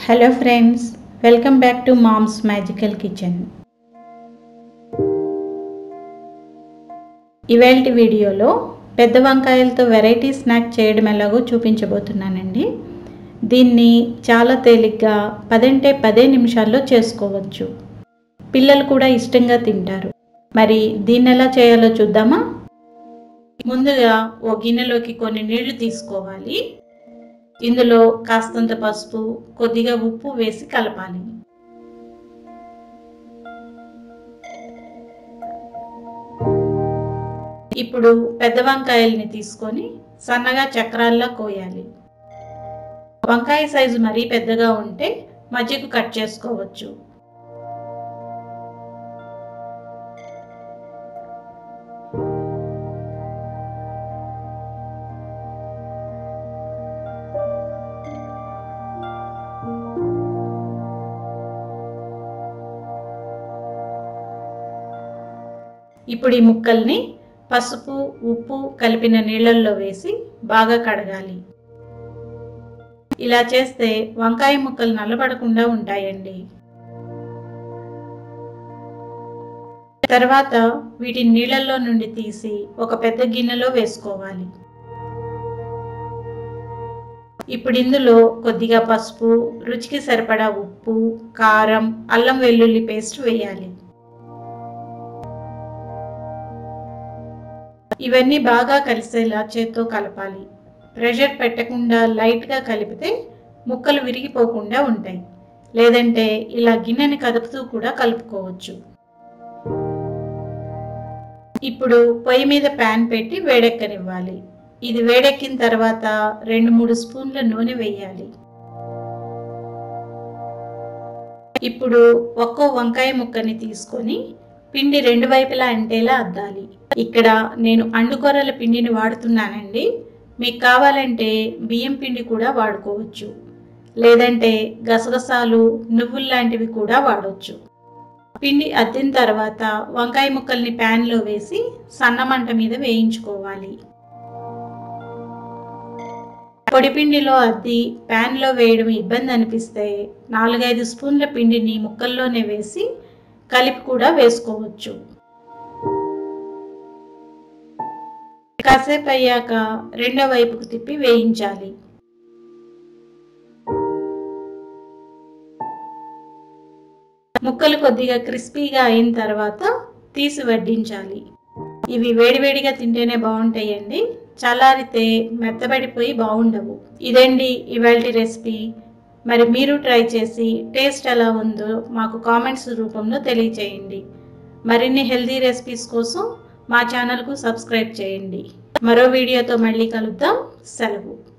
hello friends welcome back to mom's magical kitchen ఇవాళ వీడియోలో పెద్ద వంకాయలతో వెరైటీ స్నాక్ చేయడం ఎలాగో చూపించబోతున్నానండి దీన్ని చాలా తేలిగ్గా పదంటే పదే నిమిషాల్లో చేసుకోవచ్చు పిల్లలు కూడా ఇష్టంగా తింటారు మరి దీన్ని ఎలా చేయాలో చూద్దామా ముందుగా ఓ గిన్నెలోకి కొన్ని నీళ్లు తీసుకోవాలి ఇందులో కాస్తంత పసుపు కొద్దిగా ఉప్పు వేసి కలపాలి ఇప్పుడు పెద్ద వంకాయల్ని తీసుకొని సన్నగా చక్రాల్లా కోయాలి వంకాయ సైజు మరీ పెద్దగా ఉంటే మధ్యకు కట్ చేసుకోవచ్చు ఇప్పుడు ఈ ముక్కల్ని పసుపు ఉప్పు కలిపిన నీళ్ళల్లో వేసి బాగా కడగాలి ఇలా చేస్తే వంకాయ ముక్కలు నల్లబడకుండా ఉంటాయండి తర్వాత వీటిని నీళ్ళల్లో నుండి తీసి ఒక పెద్ద గిన్నెలో వేసుకోవాలి ఇప్పుడు ఇందులో కొద్దిగా పసుపు రుచికి సరిపడా ఉప్పు కారం అల్లం వెల్లుల్లి పేస్ట్ వేయాలి ఇవన్నీ బాగా కలిసేలా చేత్తో కలపాలి ప్రెషర్ పెట్టకుండా లైట్గా కలిపితే ముక్కలు విరిగిపోకుండా ఉంటాయి లేదంటే ఇలా గిన్నెని కదుపుతూ కూడా కలుపుకోవచ్చు ఇప్పుడు పొయ్యి మీద ప్యాన్ పెట్టి వేడెక్కనివ్వాలి ఇది వేడెక్కిన తర్వాత రెండు మూడు స్పూన్ల నూనె వేయాలి ఇప్పుడు ఒక్కో వంకాయ ముక్కని తీసుకొని పిండి రెండు వైపులా అంటేలా అద్దాలి ఇక్కడ నేను అండుకొరల పిండిని వాడుతున్నానండి మీకు కావాలంటే బియ్యం పిండి కూడా వాడుకోవచ్చు లేదంటే గసగసాలు నువ్వులు లాంటివి కూడా వాడవచ్చు పిండి అద్దిన తర్వాత వంకాయ ముక్కల్ని ప్యాన్లో వేసి సన్న మంట మీద వేయించుకోవాలి పొడి పిండిలో అద్ది ప్యాన్లో వేయడం ఇబ్బంది అనిపిస్తే నాలుగైదు స్పూన్ల పిండిని ముక్కల్లోనే వేసి కలిపి కూడా వేసుకోవచ్చు కాసేపు అయ్యాక రెండో వైపుకు తిప్పి వేయించాలి ముక్కలు కొద్దిగా క్రిస్పీగా అయిన తర్వాత తీసి వడ్డించాలి ఇవి వేడివేడిగా తింటేనే బాగుంటాయండి చల్లారితే మెత్తబడిపోయి బాగుండవు ఇదండి ఇవాళ రెసిపీ మరి మీరు ట్రై చేసి టేస్ట్ ఎలా ఉందో మాకు కామెంట్స్ రూపంలో తెలియచేయండి మరిన్ని హెల్తీ రెసిపీస్ కోసం మా ఛానల్కు సబ్స్క్రైబ్ చేయండి మరో వీడియోతో మళ్ళీ కలుద్దాం సెలవు